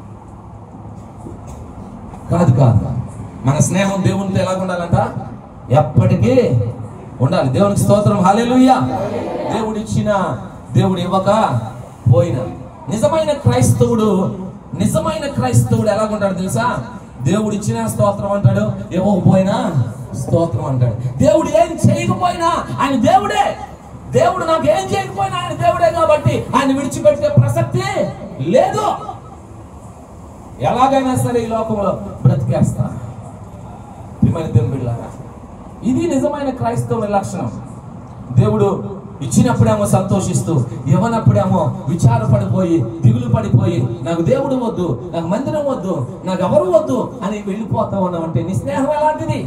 కాదు కాదు మన స్నేహం దేవునితో ఎలా ఉండాలంట ఎప్పటికీ ఉండాలి దేవునికి స్తోత్రం హాలేలుయ్యా దేవుడు ఇచ్చిన దేవుడు ఇవ్వక పోయిన నిజమైన క్రైస్తవుడు నిజమైన క్రైస్తవుడు ఎలా ఉంటాడు తెలుసా దేవుడు ఇచ్చిన స్తోత్రం అంటాడు ఇవ్వకపోయినా స్తోత్రం అంటాడు దేవుడు ఏం చేయకపోయినా ఆయన దేవుడే దేవుడు నాకు ఏం చేయకపోయినా ఆయన దేవుడే కాబట్టి ఆయన విడిచిపెట్టే ప్రసక్తి లేదు ఎలాగైనా సరే ఈ లోకంలో బ్రతికేస్తా ప్రియమైన దేవుని బిడ్డలారా ఇది నిజమైన క్రైస్తవుల లక్షణం దేవుడు ఇచ్చినప్పుడేమో సంతోషిస్తూ ఇవ్వనప్పుడేమో విచారపడిపోయి దిగులు పడిపోయి నాకు దేవుడు వద్దు నాకు మందిరం వద్దు నాకు ఎవరు వద్దు అని వెళ్ళిపోతా ఉన్నామంటే నీ స్నేహం ఎలాంటిది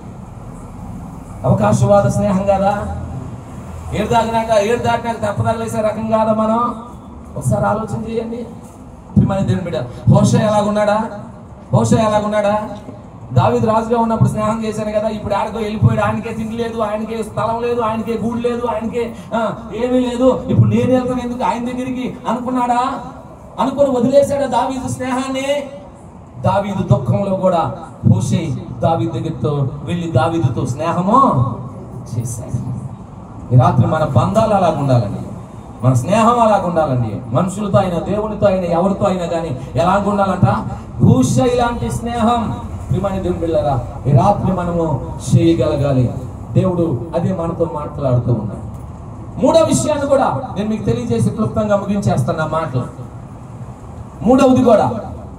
అవకాశవాద స్నేహం కాదా ఏడు దాగినాక ఏడు దాటినాక తప్పదగలేసే రకం కాదా మనం ఒకసారి ఆలోచన చేయండి ప్రియమైన దేవుని బిడ్డ హోష ఎలాగున్నాడా హోష ఎలాగున్నాడా దావీదు రాజుగా ఉన్నప్పుడు స్నేహం చేశాను కదా ఇప్పుడు ఆడికో వెళ్ళిపోయాడు ఆయనకే తిండి లేదు ఆయనకే స్థలం లేదు ఆయనకే గూడు లేదు ఆయనకే ఆ, ఏమీ లేదు ఇప్పుడు నేను వెళ్తాను ఎందుకు ఆయన దగ్గరికి అనుకున్నాడా అనుకుని వదిలేశాడా దావీదు స్నేహాన్ని దావీదు దుఃఖంలో కూడా హోషే దావీదు దగ్గరతో వెళ్ళి దావీదుతో స్నేహము చేశాడు ఈ రాత్రి మన బంధాలు అలాగ ఉండాలండి మన స్నేహం అలాగ ఉండాలండి మనుషులతో అయినా దేవునితో అయినా ఎవరితో అయినా కానీ ఎలాగ ఉండాలంట భూష ఇలాంటి స్నేహం ప్రియమైన దేవుని బిళ్ళరా ఈ రాత్రి మనము చేయగలగాలి దేవుడు అదే మనతో మాట్లాడుతూ ఉన్నాడు మూడో విషయాన్ని కూడా నేను మీకు తెలియజేసి క్లుప్తంగా ముగించేస్తాను నా మాటలు మూడవది కూడా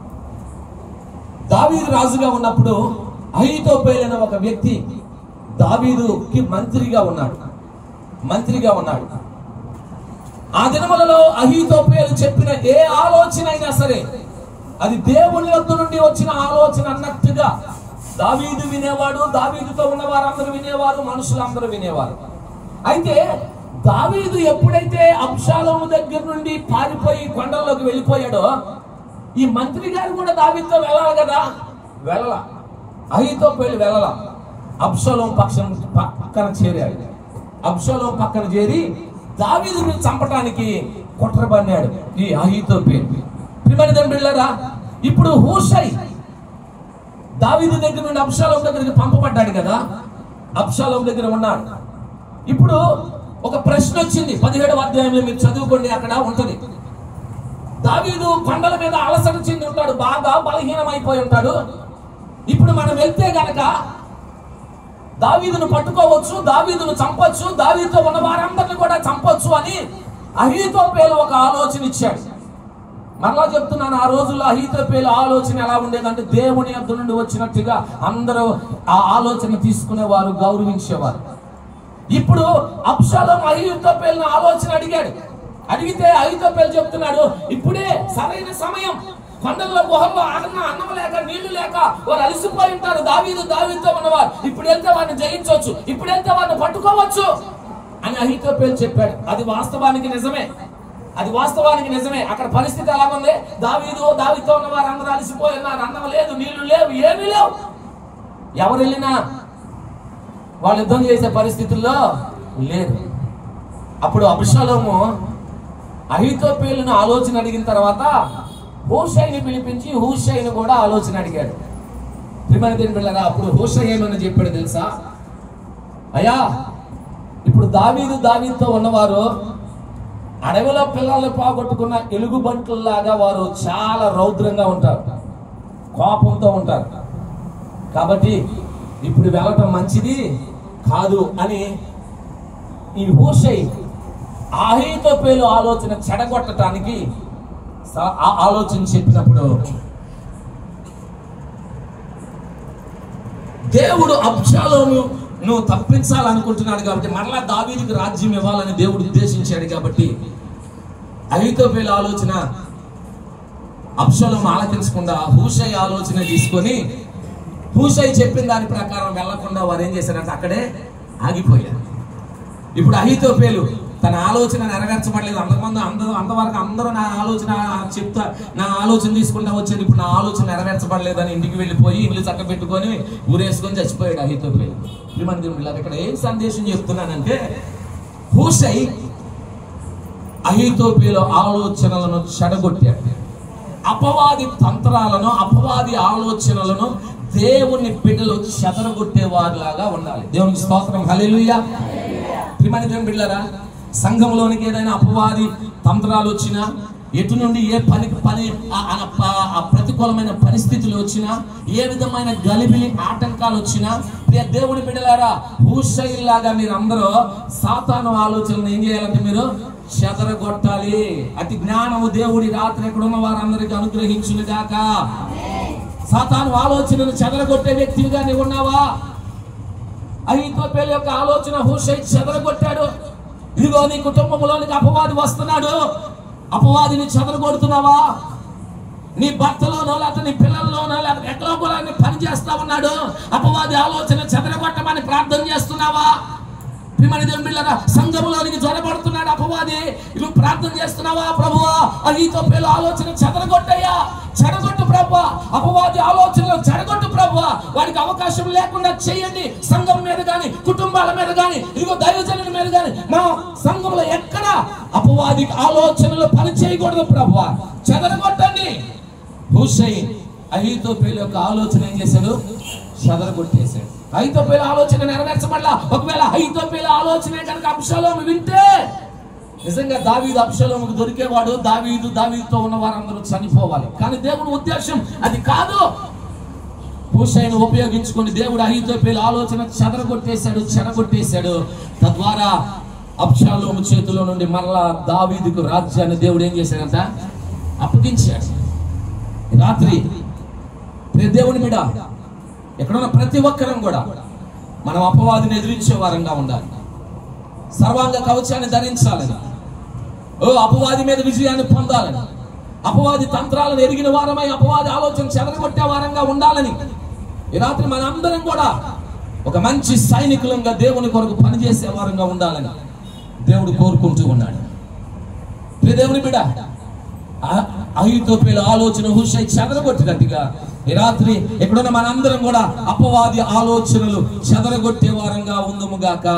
దావీదు రాజుగా ఉన్నప్పుడు అహితోపేలైన ఒక వ్యక్తి దావీదుకి మంత్రిగా ఉన్నాడు మంత్రిగా ఉన్నాడు ఆ దినములలో అహితోపేలు చెప్పిన ఏ ఆలోచన అయినా సరే అది దేవుని వద్ద నుండి వచ్చిన ఆలోచన అన్నట్టుగా దావీదు వినేవాడు దావీదుతో ఉన్న వారందరూ వినేవారు మనుషులందరూ వినేవారు అయితే దావీదు ఎప్పుడైతే అబ్షాలోము దగ్గర నుండి పారిపోయి కొండల్లోకి వెళ్ళిపోయాడో ఈ మంత్రి గారు కూడా దావీదుతో వెళ్ళాలి కదా వెళ్ళల అహితో పెళ్లి వెళ్ళల అబ్షాలోం పక్షం పక్కన చేరాడు అబ్షాలోం పక్కన చేరి దావీదుని చంపటానికి కుట్రబన్నాడు ఈ అహితో పేరు ప్రియమైన దేవుని బిడ్డలారా ఇప్పుడు హూషై దావీదు దగ్గర నుండి అబ్షాలోం దగ్గరికి పంపబడ్డాడు కదా అబ్షాలోం దగ్గర ఉన్నాడు ఇప్పుడు ఒక ప్రశ్న వచ్చింది పదిహేడవ అధ్యాయంలో మీరు చదువుకోండి అక్కడ ఉంటది దావీదు కొండల మీద అలసట చెంది ఉంటాడు బాగా బలహీనమైపోయి ఉంటాడు ఇప్పుడు మనం వెళ్తే గనక దావీదును పట్టుకోవచ్చు దావీదును చంపొచ్చు దావీదుతో ఉన్న వారందరిని కూడా చంపొచ్చు అని అహీతోపేలు ఒక ఆలోచన ఇచ్చాడు మరలా చెప్తున్నాను ఆ రోజుల్లో అహీతోపేలు ఆలోచన ఎలా ఉండేదంటే దేవుని యొద్ద నుండి వచ్చినట్టుగా అందరూ ఆ ఆలోచన తీసుకునేవారు గౌరవించేవారు ఇప్పుడు అప్షాలం అహీతోపేలను ఆలోచన అడిగాడు అడిగితే అహీతోపేలు చెప్తున్నాడు ఇప్పుడే సరైన సమయం కొండల్లో గుహల్లో అన్న అన్నం లేక నీళ్లు లేక వారు అలసిపోయి ఉంటారు దావీదు దావీదుతో ఉన్నవారు ఇప్పుడు వెళ్తే వారిని జయించవచ్చు ఇప్పుడు వెళ్తే వారిని పట్టుకోవచ్చు అని అహీతోపేలు చెప్పాడు అది వాస్తవానికి నిజమే అది వాస్తవానికి నిజమే అక్కడ పరిస్థితి ఎలా ఉంది దావీదు దావీతో ఉన్న వారు అందరూ అలసిపోయి ఉన్నారు అన్నం లేదు నీళ్లు లేవు ఏమీ లేవు ఎవరు వెళ్ళినా వాళ్ళు యుద్ధం చేసే పరిస్థితుల్లో లేరు అప్పుడు అభిషాలోము అహితోపేలును ఆలోచన అడిగిన తర్వాత హూషైని పిలిపించి హూషైని కూడా ఆలోచన అడిగాడు ప్రిమణిదిని పిల్లరా అప్పుడు హూషై ఏమని చెప్పాడు తెలుసా అయ్యా ఇప్పుడు దావీదు దావీదుతో ఉన్నవారు అడవిలో పిల్లల్ని పోగొట్టుకున్న ఎలుగుబంట్లలాగా వారు చాలా రౌద్రంగా ఉంటారు కోపంతో ఉంటారు కాబట్టి ఇప్పుడు వెళ్ళటం మంచిది కాదు అని ఈ హూషై ఆహితో పేలు ఆలోచన చెడగొట్టడానికి స- ఆ ఆలోచన చెప్పినప్పుడు దేవుడు అబ్షాలోను నువ్వు తప్పించాలనుకుంటున్నాడు కాబట్టి మరలా దావీదుకి రాజ్యం ఇవ్వాలని దేవుడు ఉద్దేశించాడు కాబట్టి అహితోపేలు ఆలోచన అప్షలం ఆలకించకుండా హూషై ఆలోచన తీసుకొని హూషై చెప్పిన దాని ప్రకారం వెళ్లకుండా వారు ఏం చేశారంటే అక్కడే ఆగిపోయారు ఇప్పుడు అహితోపేలు తన ఆలోచన నెరవేర్చబడలేదు అంతమంది అందరూ అంతవరకు అందరూ నా ఆలోచన చెప్తా నా ఆలోచన తీసుకుంటా వచ్చాను ఇప్పుడు నా ఆలోచన నెరవేర్చబడలేదని ఇంటికి వెళ్ళిపోయి ఇల్లు చక్క పెట్టుకొని ఊరేసుకొని చచ్చిపోయాడు అహితోపేలు ప్రియమైన దేవుని బిడ్డలారా, ఇక్కడ ఏం సందేశం చెప్తున్నానంటే హూషై అహితోపేలు ఆలోచనలను చెడగొట్టాడు అపవాది తంత్రాలను అపవాది ఆలోచనలను దేవుని బిడ్డలు చెదరగొట్టేవారిలాగా ఉండాలి దేవునికి స్తోత్రం హల్లెలూయా ప్రియమైన దేవుని బిడ్డలారా సంఘంలోనికి ఏదైనా అపవాది తంత్రాలు వచ్చినా ఎటు నుండి ఏ పని పని ఆ- ఆ- ఆ- ఆ ప్రతికూలమైన పరిస్థితులు వచ్చినా ఏ విధమైన గలిబిలి ఆటంకాలు వచ్చినా ప్రియ దేవుని బిడ్డలారా భూషైలాగా మీరు అందరూ సాతాను ఆలోచనలు ఏం చేయాలంటే మీరు చెదరగొట్టాలి అతి జ్ఞానము దేవుడి రాత్రి ఎక్కడ ఉన్న వారందరికి అనుగ్రహించును గాక సాతాను ఆలోచనను చెదరగొట్టే వ్యక్తిగా నీవు ఉన్నావా అహితోపేలు యొక్క ఆలోచన హుషై చెదరగొట్టాడు ఇదిగో నీ కుటుంబంలోనికి అపవాది వస్తున్నాడు అపవాదిని చెదరగొడుతున్నావా నీ భర్తలోనో లేకపోతే నీ పిల్లల్లోనో లేకపోతే ఎక్కడో కూడా నీ పని చేస్తా ఉన్నాడు అపవాది ఆలోచన చెదరగొట్టమని ప్రార్థన చేస్తున్నావా ప్రియమైన దేవుని బిడ్డలారా సంఘములోనికి జ్వరపడుతున్నాడు అపవాది నువ్వు ప్రార్థన చేస్తున్నావా ప్రభువా అహితో పేలు ఆలోచన చెదరగొట్టయ్యా చెడగొట్టు ప్రభు అపవాది ఆలోచనలు చెడగొట్టు ప్రభు వాడికి అవకాశం లేకుండా చేయండి సంఘం మీద కానీ కుటుంబాల మీద కానీ ఇదిగో దైవజనుల మీద కానీ మా సంఘంలో ఎక్కడ అపవాది ఆలోచనలు పని చేయకూడదు ప్రభు చెదరగొట్టండి హుషై అహితో పేలు యొక్క ఆలోచన ఏం చేశాడు చెదరగొట్టేశాడు ఐతోపేల ఆలోచన నెరవేర్చబడలా ఒకవేళ ఐతోపేల ఆలోచన కనుక అంశాలను వింటే నిజంగా దావీదు అప్షలోముకు దొరికేవాడు దావీదు దావీదుతో ఉన్న వారందరూ చనిపోవాలి కానీ దేవుని ఉద్దేశం అది కాదు హుషైను ఉపయోగించుకొని దేవుడు అహితోపేల ఆలోచన చెదరగొట్టేశాడు చెడగొట్టేశాడు తద్వారా అప్షాలోము చేతిలో నుండి మరలా దావీదుకు రాజ్యాన్ని దేవుడు ఏం చేశాడంట అప్పగించాడు రాత్రి ప్రియ దేవుని మీద ఎక్కడున్న ప్రతి ఒక్కరం కూడా మనం అపవాదిని ఎదిరించే వారంగా ఉండాలి సర్వాంగ కవచాన్ని ధరించాలని ఓ అపవాది మీద విజయాన్ని పొందాలని అపవాది తంత్రాలను ఎరిగిన వారమై అపవాది ఆలోచన చెదరగొట్టే వారంగా ఉండాలని ఈ రాత్రి మనందరం కూడా ఒక మంచి సైనికులంగా దేవుని కొరకు పనిచేసే వారంగా ఉండాలని దేవుడు కోరుకుంటూ ఉన్నాడు ప్రియ దేవుని బిడ్డ అహితోపేల ఆలోచన హుషై చెదరగొట్టినట్టుగా ఈ రాత్రి ఎక్కడున్న మనందరం కూడా అపవాది ఆలోచనలు చెదరగొట్టే వారంగా ఉందముగాక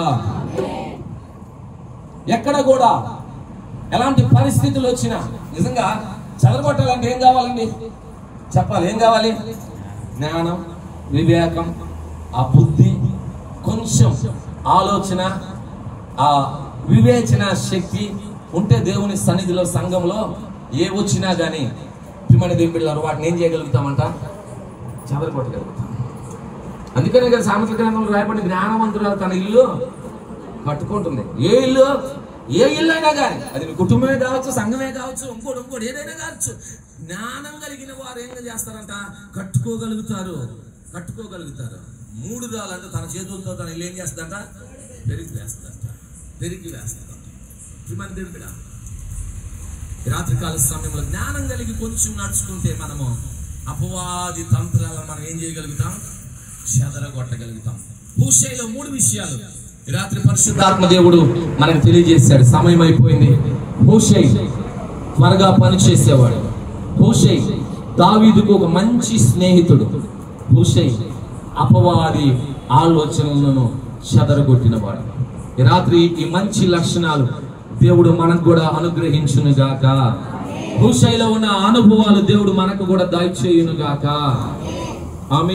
ఎక్కడ కూడా ఎలాంటి పరిస్థితులు వచ్చినా నిజంగా చెదరగొట్టాలంటే ఏం కావాలండి చెప్పాలి ఏం కావాలి జ్ఞానం వివేకం ఆ బుద్ధి కొంచెం ఆలోచన ఆ వివేచన శక్తి ఉంటే దేవుని సన్నిధిలో సంఘంలో ఏ వచ్చినా కానీ మన దేవుడు వాటిని ఏం చేయగలుగుతామంట చెదరగొట్టగలుగుతాం అందుకనే కదా సామెతల గ్రంథంలో రాయబడిన జ్ఞానవంతురాలు తన ఇల్లు కట్టుకుంటుంది ఏ ఇల్లు ఏ ఇల్లు అయినా కానీ అది మీ కుటుంబమే కావచ్చు సంఘమే కావచ్చు ఇంకోటి ఇంకోటి ఏదైనా కావచ్చు జ్ఞానం కలిగిన వారు ఏం చేస్తారంట కట్టుకోగలుగుతారు కట్టుకోగలుగుతారు మూడు రాలంటే తన చేతులతో తన ఇల్లు ఏం చేస్తుందంట పెరిగి వేస్తుందంట పెరిగి వేస్తుందంట మన దేవుడా ఈ రాత్రికాల సమయంలో జ్ఞానం కలిగి కొంచెం నడుచుకుంటే మనము అపవాది తంత్రాలను మనం ఏం చేయగలుగుతాం చెదరగొట్టగలుగుతాం భూషైలో మూడు విషయాలు ఈ రాత్రి పరిశుద్ధాత్మ దేవుడు మనకు తెలియజేశాడు సమయం అయిపోయింది హూషై త్వరగా పని చేసేవాడు హూషై దావీదుకు ఒక మంచి స్నేహితుడు హూషై అపవాది ఆలోచనలను చెదరగొట్టినవాడు ఈ రాత్రి ఈ మంచి లక్షణాలు దేవుడు మనకు కూడా అనుగ్రహించును గాక హూషైలో ఉన్న అనుభవాలు దేవుడు మనకు కూడా దయచేయును గాక ఆమె